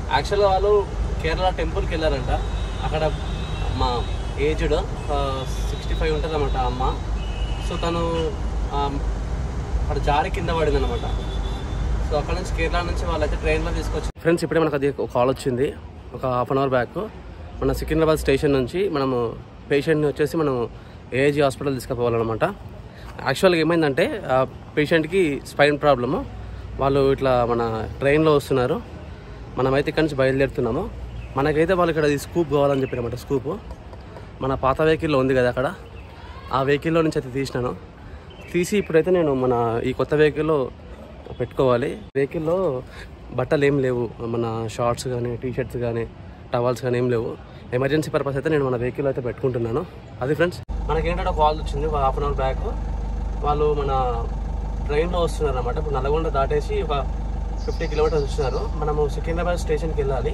యాక్చువల్గా వాళ్ళు కేరళ టెంపుల్కి వెళ్ళారంట అక్కడ మా ఏజ్డ్ సిక్స్టీ ఫైవ్ ఉంటుంది అనమాట అమ్మ సో తను ఆ, అక్కడ జారి కింద పడింది అనమాట సో అక్కడ నుంచి కేరళ నుంచి వాళ్ళైతే ట్రైన్లో తీసుకొచ్చి ఫ్రెండ్స్ ఇప్పుడే మనకు అది ఒక కాల్ వచ్చింది ఒక హాఫ్ అన్ అవర్ బ్యాక్ మన సికింద్రాబాద్ స్టేషన్ నుంచి మనము పేషెంట్ని వచ్చేసి మనం ఏఏజీ హాస్పిటల్ తీసుకుపోవాలన్నమాట యాక్చువల్గా ఏమైందంటే ఆ పేషెంట్కి స్పైన్ ప్రాబ్లము వాళ్ళు ఇట్లా మన ట్రైన్లో వస్తున్నారు మనమైతే ఇక్కడి నుంచి బయలుదేరుతున్నాము మనకైతే వాళ్ళు ఇక్కడ ఈ స్కూప్ కావాలని చెప్పారన్నమాట స్కూప్ మన పాత వెహికల్లో ఉంది కదా అక్కడ ఆ వెహికల్లో నుంచి అయితే తీసినాను తీసి ఇప్పుడైతే నేను మన ఈ కొత్త వెహికల్లో పెట్టుకోవాలి వెహికల్లో బట్టలు ఏం లేవు మన షార్ట్స్ కానీ టీ షర్ట్స్ కానీ టవల్స్ కానీ ఏం లేవు ఎమర్జెన్సీ పర్పస్ అయితే నేను మన వెహికల్ అయితే పెట్టుకుంటున్నాను అది ఫ్రెండ్స్ మనకేంటంటే కాల్ వచ్చింది ఒక హాఫ్ అన్ అవర్ బ్యాక్ వాళ్ళు మన ట్రైన్లో వస్తున్నారు అనమాట ఇప్పుడు నల్గొండ దాటేసి ఒక ఫిఫ్టీ కిలోమీటర్స్ వచ్చినారు మనము సికింద్రాబాద్ స్టేషన్కి వెళ్ళాలి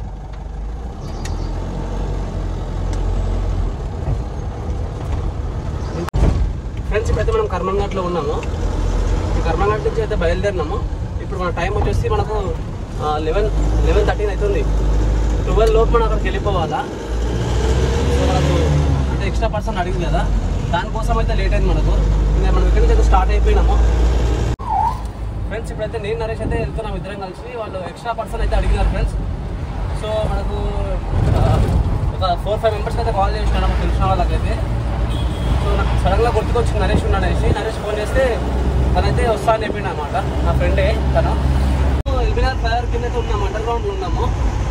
ఫ్రెండ్స్ ఇప్పుడైతే మనం కర్మంఘాట్లో ఉన్నాము ఈ కర్మంఘాట్ నుంచి అయితే బయలుదేరినాము ఇప్పుడు మన టైం వచ్చేసి మనకు లెవెన్ లెవెన్ థర్టీన్ అవుతుంది ట్వెల్వ్ లోపు మనం అక్కడికి వెళ్ళిపోవాలా సో మనకు అంటే ఎక్స్ట్రా పర్సన్ అడిగింది కదా దానికోసం అయితే లేట్ అయింది మనకు ఇంకా మనం ఇక్కడి నుంచి అయితే స్టార్ట్ అయిపోయినాము ఫ్రెండ్స్ ఇప్పుడైతే నేను నరేష్ అయితే వెళ్తున్నాం ఇద్దరం కలిసి వాళ్ళు ఎక్స్ట్రా పర్సన్ అయితే అడిగినారు ఫ్రెండ్స్ సో మనకు ఆ, ఒక ఫోర్ ఫైవ్ మెంబర్స్కి అయితే కాల్ చేసినాను మనకు తెలిసిన వాళ్ళకైతే సో నాకు సడన్గా గుర్తుకొచ్చింది నరేష్ ఉన్నాడు అనేసి నరేష్ ఫోన్ చేస్తే తనైతే వస్తా అని చెప్పిండు అనమాట నా ఫ్రెండే తను ఎల్బీఆర్ ఫైర్ కింద అయితే ఉన్నాము అండర్ గ్రౌండ్లో ఉన్నాము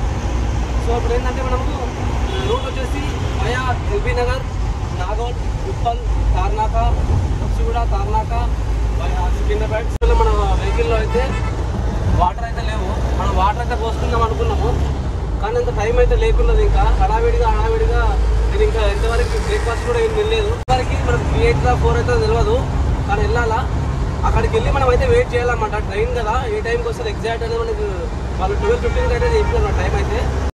సో ఇప్పుడు ఏంటంటే మనము రూట్ వచ్చేసి వయా ఎల్బీ నగర్ నాగోల్ ఉప్పల్ తార్నాక ఉప్సిగూడ తార్నాక వయా సికింద్రాబాద్ సో మన వెహికల్లో అయితే వాటర్ అయితే లేవు మనం వాటర్ అయితే పోసుకుందాం అనుకున్నాము కానీ అంత టైం అయితే లేకున్నది ఇంకా హడావిడిగా హడావిడిగా నేను ఇంకా ఎంతవరకు బ్రేక్ఫాస్ట్ కూడా ఏం వెళ్ళలేదు ఇంతవరకు మనకు త్రీ ఎయిట్ ఫోర్ అయితే తెలియదు కానీ వెళ్ళాలా అక్కడికి వెళ్ళి మనం అయితే వెయిట్ చేయాలన్నమాట ట్రైన్ కదా ఏ టైంకి వస్తుంది ఎగ్జాక్ట్ అనేది మనకు వాళ్ళు ట్వెల్వ్ ఫిఫ్టీన్కి అయితే చెప్పినారు టైం అయితే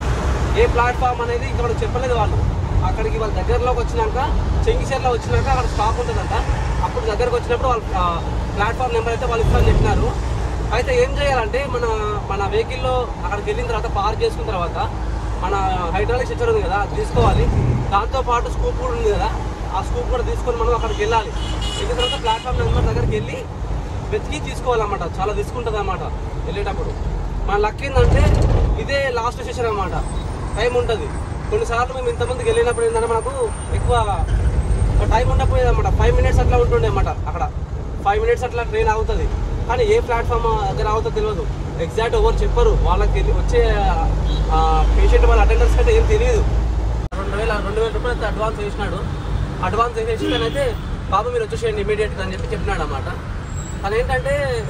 ఏ ప్లాట్ఫామ్ అనేది ఇంకా మనకు చెప్పలేదు వాళ్ళు అక్కడికి వాళ్ళ దగ్గరలోకి వచ్చినాక చెంగిచెర్లో వచ్చినాక అక్కడ స్టాప్ ఉంటుందంట అప్పుడు దగ్గరకు వచ్చినప్పుడు వాళ్ళు ప్లాట్ఫామ్ నెంబర్ అయితే వాళ్ళు ఇస్తామని చెప్పినారు అయితే ఏం చేయాలంటే మన మన వెహికల్లో అక్కడికి వెళ్ళిన తర్వాత పార్క్ చేసుకున్న తర్వాత మన హైడ్రాలిక్ స్ట్రక్చర్ ఉంది కదా అది తీసుకోవాలి దాంతో పాటు స్కూప్ కూడా ఉంది కదా ఆ స్కూప్ కూడా తీసుకొని మనం అక్కడికి వెళ్ళాలి వెళ్ళిన తర్వాత ప్లాట్ఫామ్ నెంబర్ దగ్గరికి వెళ్ళి వెతికి తీసుకోవాలన్నమాట చాలా తీసుకుంటుంది అన్నమాట వెళ్ళేటప్పుడు మన లక్ ఏంటంటే ఇదే లాస్ట్ స్టేషన్ అన్నమాట టైం ఉంటుంది కొన్నిసార్లు మేము ఇంతమందికి వెళ్ళినప్పుడు ఏంటంటే మనకు ఎక్కువ టైం ఉండకపోయేది అనమాట ఫైవ్ మినిట్స్ అట్లా ఉంటుండే అన్నమాట అక్కడ ఫైవ్ మినిట్స్ అట్లా ట్రైన్ అవుతుంది కానీ ఏ ప్లాట్ఫామ్ దగ్గర అవుతుందో తెలియదు ఎగ్జాక్ట్ ఎవరు చెప్పరు వాళ్ళకి తెలి- వచ్చే పేషెంట్ వాళ్ళ అటెండర్స్ అయితే ఏం తెలియదు రెండు వేల రెండు వేల రూపాయలు అయితే అడ్వాన్స్ వేసినాడు అడ్వాన్స్ వేసేసి తనైతే బాబు మీరు వచ్చేసేయండి ఇమీడియట్గా అని చెప్పి చెప్పినాడు అనమాట తను ఏంటంటే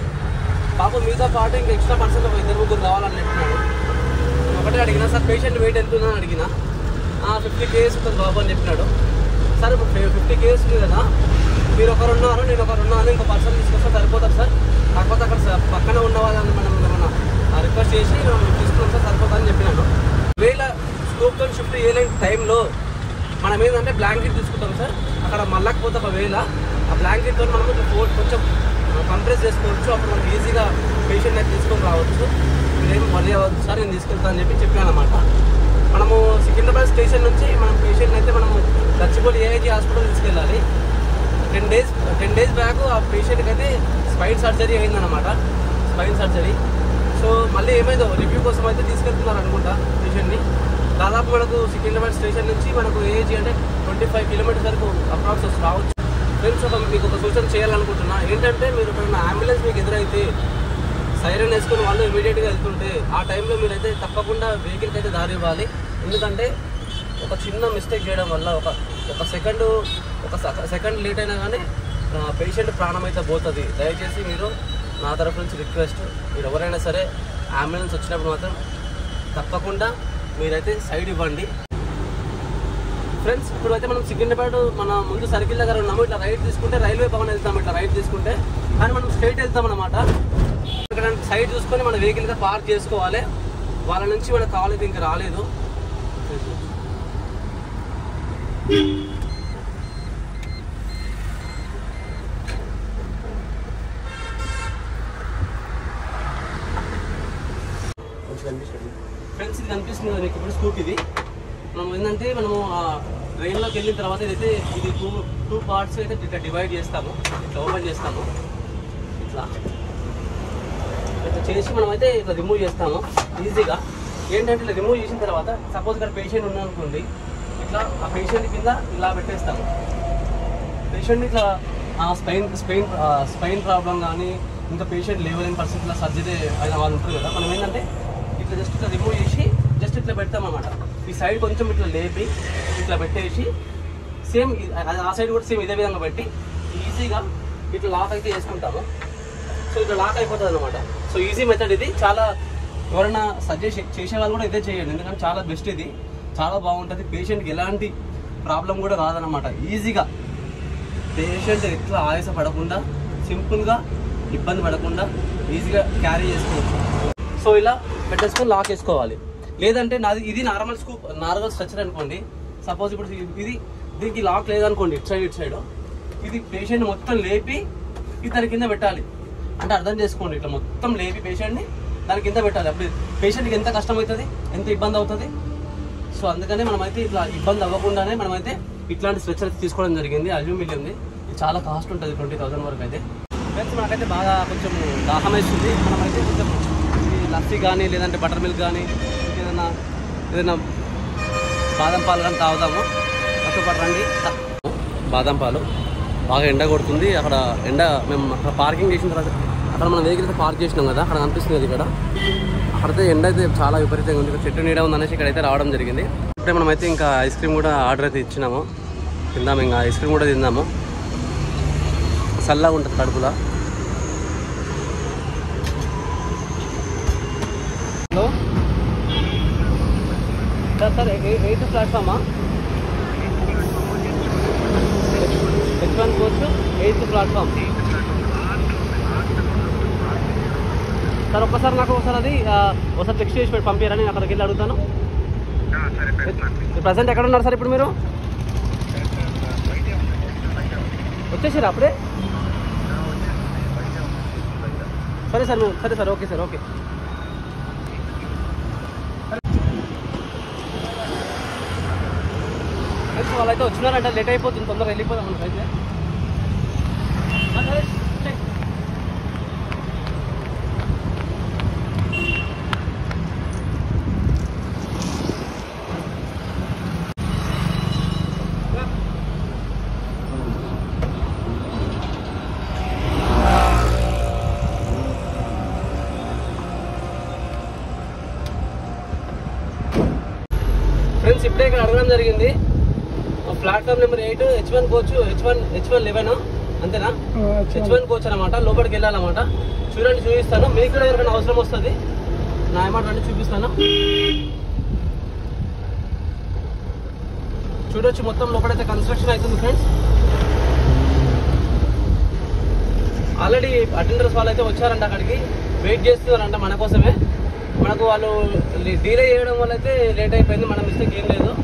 బాబు మీతో పాటు ఇంకా ఎక్స్ట్రా పర్సన్ ఒక ఇద్దరు ముగ్గురు కావాలని చెప్పినాడు నేను ఒకటే అడిగినా సార్ పేషెంట్ వెయిట్ ఎంత ఉందని అడిగిన ఫిఫ్టీ కేస్ ఉంటుంది బాబు అని చెప్పినాడు సార్ ఇప్పుడు ఫిఫ్టీ కేస్ ఉంది కదా మీరు ఒకరు ఉన్నారు నేను ఒకరు ఉన్నాను ఇంకో పర్సన్ తీసుకొస్తే సరిపోతారు సార్ కాకపోతే అక్కడ స- పక్కన ఉన్న వాళ్ళని మనం ఏమన్నా రిక్వెస్ట్ చేసి మనం తీసుకున్నాం సార్ సరిపోతుందని చెప్పినాను వేళ స్కోప్తో షిఫ్ట్ చేయలేని టైంలో మనం ఏంటంటే బ్లాంకెట్ తీసుకుంటాం సార్ అక్కడ మళ్ళకపోతే ఒక వేళ ఆ బ్లాంకెట్తో మనం ఇట్లా ఫోర్ కొంచెం కంప్రెస్ చేసుకోవచ్చు అప్పుడు మనకి ఈజీగా పేషెంట్ అయితే తీసుకొని రావచ్చు మీరేం వరి అవ్వద్దు సార్ నేను తీసుకెళ్తాను అని చెప్పి చెప్పాను అనమాట మనము సికింద్రాబాద్ స్టేషన్ నుంచి మనం పేషెంట్ అయితే మనము గచ్చిబౌలి ఏఐజీ హాస్పిటల్ తీసుకెళ్ళాలి ten days ten days back ఆ పేషెంట్కి అయితే స్పైన్ సర్జరీ అయిందనమాట స్పైన్ సర్జరీ సో మళ్ళీ ఏమైందో రివ్యూ కోసం అయితే తీసుకెళ్తున్నారు అనుకుంటా పేషెంట్ని దాదాపు మనకు సికింద్రాబాద్ స్టేషన్ నుంచి మనకు ఏజీ అంటే ట్వంటీ ఫైవ్ కిలోమీటర్స్ వరకు అప్రాక్స్ రావచ్చు ఫ్రెండ్స్ ఒక మీకు ఒక సూచన చేయాలనుకుంటున్నా ఏంటంటే మీరు ఎప్పుడైనా అంబులెన్స్ మీకు ఎదురైతే సైరన్ వేసుకుని వాళ్ళు ఇమీడియట్గా వెళ్తుంటే ఆ టైంలో మీరైతే తప్పకుండా వెహికల్కి అయితే దారి ఇవ్వాలి ఎందుకంటే ఒక చిన్న మిస్టేక్ చేయడం వల్ల ఒక ఒక సెకండ్ ఒక సెకండ్ లేట్ అయినా కానీ పేషెంట్ ప్రాణం అయితే పోతుంది దయచేసి మీరు నా తరఫు నుంచి రిక్వెస్ట్ మీరు ఎవరైనా సరే అంబులెన్స్ వచ్చినప్పుడు మాత్రం తప్పకుండా మీరైతే సైడ్ ఇవ్వండి ఫ్రెండ్స్ ఇప్పుడు అయితే మనం సికింద్రాబాద్ మన ముందు సర్కిల్ దగ్గర ఉన్నాము ఇట్లా రైట్ తీసుకుంటే రైల్వే భవన్ వెళ్తాము ఇట్లా రైట్ తీసుకుంటే కానీ మనం స్ట్రైట్ వెళ్తాం అనమాట ఇక్కడ సైడ్ చూసుకొని మన వెహికల్ గా పార్క్ చేసుకోవాలి వాళ్ళ నుంచి మనకు కావాలి ఇంకా రాలేదు కొంచెం కనిపిస్తుంది ఫ్రెండ్స్ ఇది కనిపిస్తుంది కదా మీకు ఇప్పుడు స్కూప్ ఇది మనం ఏంటంటే మనము ఆ ట్రైన్లోకి వెళ్ళిన తర్వాత ఇదైతే ఇది టూ టూ పార్ట్స్ అయితే ఇట్లా డివైడ్ చేస్తాము ఇట్లా ఓపెన్ చేస్తాము ఇట్లా ఇట్లా చేసి మనం అయితే ఇట్లా రిమూవ్ చేస్తాము ఈజీగా ఏంటంటే ఇట్లా రిమూవ్ చేసిన తర్వాత సపోజ్ ఇక్కడ పేషెంట్ ఉన్నారనుకోండి ఇట్లా ఆ పేషెంట్ కింద ఇలా పెట్టేస్తాము పేషెంట్ ఇట్లా ఆ స్పైన్ స్పెయిన్ స్పైన్ ప్రాబ్లం కానీ ఇంకా పేషెంట్ లేవలేని పరిస్థితుల్లో సర్జరీ అయిన వాళ్ళు ఉంటారు కదా మనం ఏంటంటే ఇట్లా జస్ట్ ఇట్లా రిమూవ్ చేసి జస్ట్ ఇట్లా పెడతాం అన్నమాట ఈ సైడ్ కొంచెం ఇట్లా లేపి ఇట్లా పెట్టేసి సేమ్ ఆ సైడ్ కూడా సేమ్ ఇదే విధంగా పెట్టి ఈజీగా ఇట్లా లాక్ అయితే చేసుకుంటాము సో ఇట్లా లాక్ అయిపోతుంది అనమాట సో ఈజీ మెథడ్ ఇది చాలా ఎవరైనా సజెస్ట్ చేసే వాళ్ళు కూడా ఇదే చేయండి ఎందుకంటే చాలా బెస్ట్ ఇది చాలా బాగుంటుంది పేషెంట్కి ఎలాంటి ప్రాబ్లం కూడా రాదనమాట ఈజీగా పేషెంట్ ఎట్లా ఆయాస పడకుండా సింపుల్గా ఇబ్బంది పడకుండా ఈజీగా క్యారీ చేసుకోవచ్చు సో ఇలా పెట్టేసుకొని లాక్ వేసుకోవాలి లేదంటే నాది ఇది నార్మల్ స్కూప్ నార్మల్ స్ట్రక్చర్ అనుకోండి సపోజ్ ఇప్పుడు ఇది- ఇది దీనికి లాక్ లేదనుకోండి ఇటు సైడ్ ఇటు సైడ్ ఇది పేషెంట్ మొత్తం లేపి ఇది దాని కింద పెట్టాలి అంటే అర్థం చేసుకోండి ఇట్లా మొత్తం లేపి పేషెంట్ని దాని కింద పెట్టాలి అప్పుడు పేషెంట్కి ఎంత కష్టం అవుతుంది ఎంత ఇబ్బంది అవుతుంది సో అందుకనే మనమైతే ఇట్లా ఇబ్బంది అవ్వకుండానే మనమైతే ఇట్లాంటి స్ట్రెచర్ అయితే తీసుకోవడం జరిగింది అల్యూమినియం ఉంది ఇది చాలా కాస్ట్ ఉంటుంది ట్వంటీ థౌసండ్ వరకు అయితే ఫ్రెండ్స్ మనకైతే బాగా కొంచెం దాహం వేస్తుంది మనమైతే కొంచెం ఈ లస్సీ కానీ లేదంటే బటర్ మిల్క్ కానీ ఏదైనా ఏదైనా బాదం పాలు కానీ తాగుదాము కష్టపడి రండి బాదం పాలు బాగా ఎండ కొడుతుంది అక్కడ ఎండ మేము అక్కడ పార్కింగ్ చేసిన తర్వాత అక్కడ మనం వెహికల్ అయితే పార్క్ చేసినాం కదా అక్కడ కనిపిస్తుంది అది ఇక్కడ అక్కడైతే ఎండ అయితే చాలా విపరీతంగా ఉంది ఇక్కడ చెట్టు నీడ ఉందనేసి ఇక్కడైతే రావడం జరిగింది ఇప్పుడే మనమైతే ఇంకా ఐస్ క్రీమ్ కూడా ఆర్డర్ అయితే ఇచ్చినాము తిందాము ఇంకా ఐస్ క్రీమ్ కూడా తిందాము చల్లగా ఉంటుంది కడుపులో హలో సార్ సార్ ఎయిత్ ప్లాట్ఫామా H one coach eighth platform sir ఒక్కసారి నాకు ఒకసారి అది ఆ, ఒకసారి టెక్స్ట్ చేసి పెట్టి పంపించారని నేను అక్కడికి వెళ్ళి అడుగుతాను ప్రజెంట్ ఎక్కడ ఉన్నారు సార్ ఇప్పుడు మీరు వచ్చేసారు అప్పుడే సరే సార్ మేము- సరే sir okay sir okay friends వాళ్ళైతే వచ్చినారంటే లేట్ అయిపోతుంది తొందరగా వెళ్ళిపోదాం మనకైతే ఆ, సరే, సరే. ఫ్రెండ్స్ ఇప్పుడే ఇక్కడ అడగడం జరిగింది platform number eight H one coach H one H one eleven అంతేనా హెచ్ వన్ కోచ్ అనమాట లోపలికి వెళ్ళాలన్నమాట చూడండి చూపిస్తాను మీకు కూడా ఎవరికైనా అవసరం వస్తుంది నా ఏమాట రండి చూపిస్తాను చూడొచ్చు మొత్తం లోపలైతే కన్స్ట్రక్షన్ అవుతుంది ఫ్రెండ్స్ ఆల్రెడీ అటెండర్స్ వాళ్ళు అయితే వచ్చారంట అక్కడికి వెయిట్ చేస్తున్నారంట మన కోసమే మనకు వాళ్ళు డీలే చేయడం వల్ల అయితే లేట్ అయిపోయింది మన మిస్టేక్ ఏం లేదు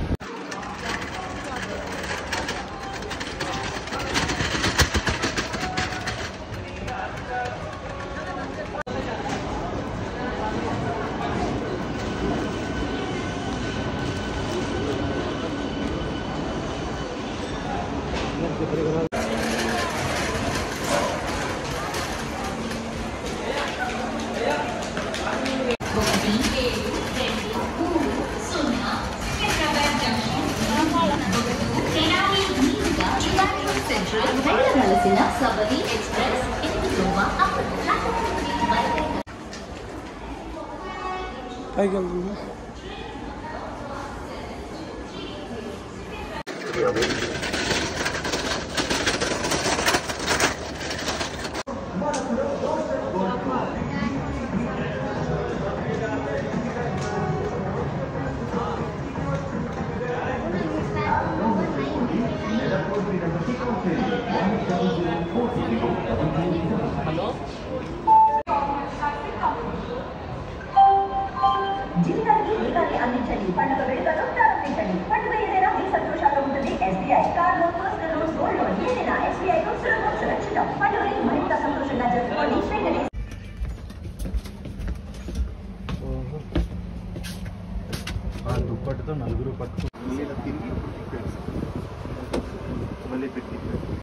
వెళ్ళవలసిన సబరి ఎక్స్ప్రెస్ ఎన్నికోవా అప్పుడు పైకి వెళ్తున్నా హలో జీవితానికి వేగాన్ని అందించండి పండుగ వేడుకలు ప్రారంభించండి పండుగ ఏదైనా మీ సంతోషాల్లో ఉంటుంది SBI car loan personal loan gold loan ఏదైనా ఎస్బీఐ తో సులభం సురక్షితం పండుగని మరింత సంతోషంగా జరుపుకోండి వెంటనే ఆ దుప్పటితో నలుగురు పట్టుకు మళ్ళీ ఇలా తిరిగి తిప్పాడు. మళ్ళీ పెట్టి తిప్పాడు.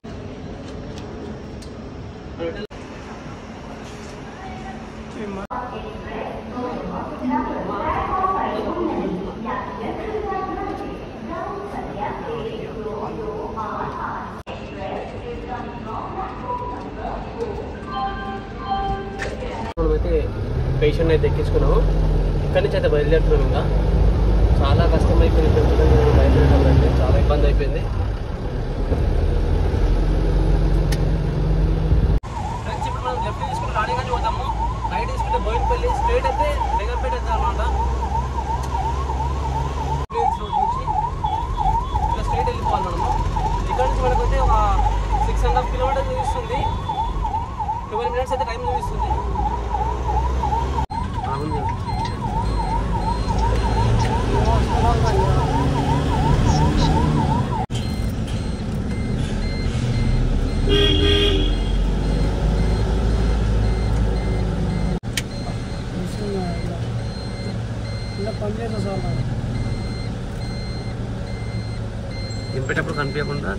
మనమైతే పేషెంట్ అయితే ఎక్కించుకున్నాము ఇక్కడి నుంచి అయితే బయలుదేరుతున్నాం ఇంకా చాలా కష్టం అయిపోయింది ఇక్కడ చూడండి మనం బయలుదేరడం అంటే చాలా ఇబ్బంది అయిపోయింది ఫ్రెండ్స్ ఇప్పుడు మనం లెఫ్ట్ తీసుకుని రాణిగంజ్ పోతాము రైట్ తీసుకుంటే బోయినపల్లి స్ట్రైట్ అయితే బేగంపేట వెళ్తాం అనమాట రోడ్ నుంచి ఇట్లా స్ట్రైట్ వెళ్ళిపోవాలి మనము ఇక్కడ నుంచి మనకు అయితే ఒక సిక్స్ అండ్ హాఫ్ కిలోమీటర్ చూపిస్తుంది ట్వెల్వ్ మినిట్స్ అయితే టైం చూపిస్తుంది అవును దింపేటప్పుడు కనిపించకుండా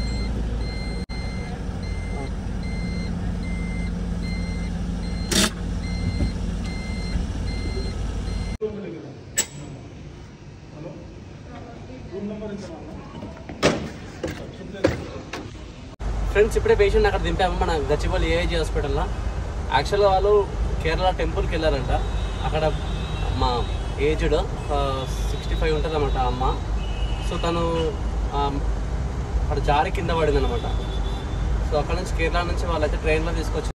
ఫ్రెండ్స్ ఇప్పుడే పేషెంట్ అక్కడ దింపాము మన గచ్చిబౌలి ఏఐజీ హాస్పిటల్లో యాక్చువల్గా వాళ్ళు కేరళ టెంపుల్కి వెళ్ళారంట అక్కడ మా ఏజ్డ్ సిక్స్టీ ఫైవ్ ఉంటుంది అనమాట అమ్మ సో తను ఆ, అక్కడ జారి కింద పడింది అనమాట సో అక్కడ నుంచి కేరళ నుంచి వాళ్ళైతే ట్రైన్లో తీసుకొచ్చి